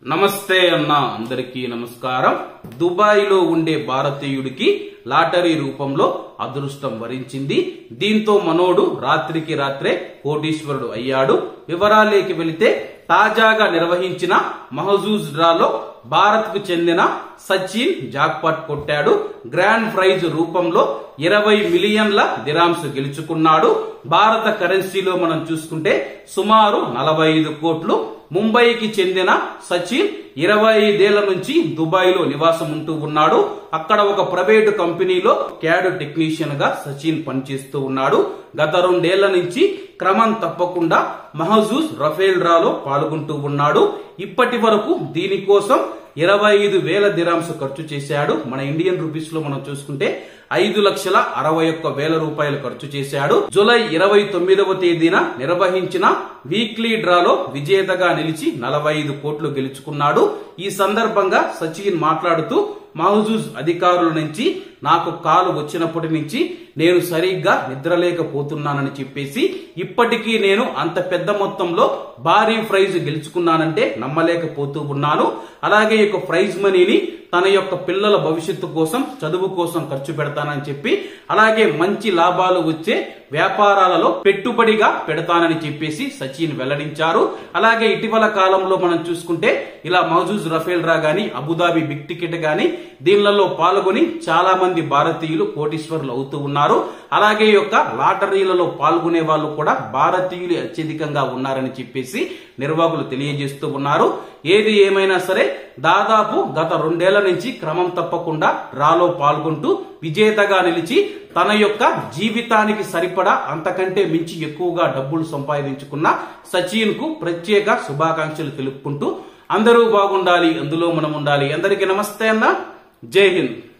నమస్తే అన్న అందరికీ నమస్కారం దుబాయ్ లో ఉండే భారతీయుడికి లాటరీ రూపంలో అదృష్టం వరించింది దీంతో మనోడు రాత్రికి రాత్రే కోటీశ్వరుడు అయ్యాడు వివరాలేకి వెళితే తాజాగా నిర్వహించిన మహజూజ్ డ్రాలో భారత్ కు చెందిన సచిన్ జాక్పాట్ కొట్టాడు గ్రాండ్ ప్రైజ్ రూపంలో ఇరవై మిలియన్ల దిరామ్స్ గెలుచుకున్నాడు భారత కరెన్సీలో మనం చూసుకుంటే సుమారు నలభై ఐదు కోట్లు ముంబైకి చెందిన సచిన్ ఇరవై ఐదేళ్ల నుంచి దుబాయ్ లో నివాసం ఉంటూ ఉన్నాడు అక్కడ ఒక ప్రైవేటు కంపెనీలో క్యాడ్ టెక్నీషియన్ గా సచిన్ పనిచేస్తూ ఉన్నాడు గత రెండేళ్ల నుంచి క్రమం తప్పకుండా మహజూజ్ రఫేల్ డ్రాలో పాల్గొంటూ ఉన్నాడు ఇప్పటి వరకు దీనికోసం ఇరవై ఐదు వేల దిరామ్స్ ఖర్చు చేశాడు మన ఇండియన్ రూపీస్ లో మనం చూసుకుంటే ఐదు లక్షల అరవై ఒక్క వేల రూపాయలు ఖర్చు చేశాడు జూలై ఇరవై తొమ్మిదవ తేదీన నిర్వహించిన వీక్లీ డ్రాలో విజేతగా నిలిచి నలభై ఐదు కోట్లు గెలుచుకున్నాడు ఈ సందర్భంగా సచిన్ మాట్లాడుతూ మహజూజ్ అధికారుల నుంచి నాకు కాలు వచ్చినప్పటి నుంచి నేను సరిగ్గా నిద్రలేకపోతున్నానని చెప్పేసి ఇప్పటికీ నేను అంత పెద్ద మొత్తంలో భారీ ప్రైజ్ గెలుచుకున్నానంటే నమ్మలేకపోతూ ఉన్నాను అలాగే ఈ యొక్క ప్రైజ్ మనీని తన యొక్క పిల్లల భవిష్యత్తు కోసం చదువు కోసం ఖర్చు పెడతానని చెప్పి అలాగే మంచి లాభాలు వచ్చే వ్యాపారాలలో పెట్టుబడిగా పెడతానని చెప్పేసి సచిన్ వెల్లడించారు అలాగే ఇటీవల కాలంలో మనం చూసుకుంటే ఇలా మౌజూజ్ రఫేల్ రా గాని అబుదాబి బిగ్ టికెట్ గాని దీనిలలో పాల్గొని చాలా మంది భారతీయులు కోటీశ్వరులు అవుతూ ఉన్నారు అలాగే ఈ యొక్క లాటరీలలో పాల్గొనే వాళ్ళు కూడా భారతీయులు అత్యధికంగా ఉన్నారని చెప్పేసి నిర్వాహకులు తెలియజేస్తూ ఉన్నారు ఏది ఏమైనా సరే దాదాపు గత రెండేళ్ల నుంచి క్రమం తప్పకుండా డ్రాలో పాల్గొంటూ విజేతగా నిలిచి తన యొక్క జీవితానికి సరిపడా అంతకంటే మించి ఎక్కువగా డబ్బులు సంపాదించుకున్న సచిన్ కు ప్రత్యేక శుభాకాంక్షలు తెలుపుకుంటూ అందరూ బాగుండాలి అందులో మనం ఉండాలి అందరికీ నమస్తే అన్న జై హింద్